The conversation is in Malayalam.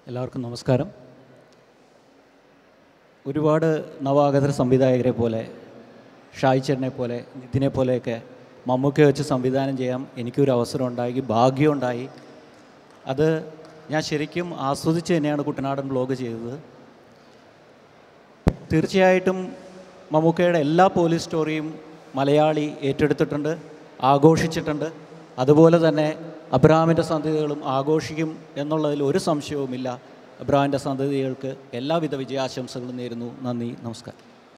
എല്ലാവർക്കും നമസ്കാരം ഒരുപാട് നവാഗത സംവിധായകരെ പോലെ ഷായിച്ചേട്ടനെ പോലെ നിതിനെ പോലെയൊക്കെ മമ്മൂക്കെ വെച്ച് സംവിധാനം ചെയ്യാൻ എനിക്കൊരു അവസരം ഉണ്ടായി ഭാഗ്യമുണ്ടായി അത് ഞാൻ ശരിക്കും ആസ്വദിച്ച് തന്നെയാണ് കുട്ടനാടൻ ബ്ലോഗ് ചെയ്തത് തീർച്ചയായിട്ടും മമ്മൂക്കയുടെ എല്ലാ പോലീസ് സ്റ്റോറിയും മലയാളി ഏറ്റെടുത്തിട്ടുണ്ട് ആഘോഷിച്ചിട്ടുണ്ട് അതുപോലെ തന്നെ അബ്രഹാമിൻ്റെ സന്തതികളും ആഘോഷിക്കും എന്നുള്ളതിൽ ഒരു സംശയവുമില്ല അബ്രഹാമിൻ്റെ സന്തതികൾക്ക് എല്ലാവിധ വിജയാശംസകളും നേരുന്നു നന്ദി നമസ്കാരം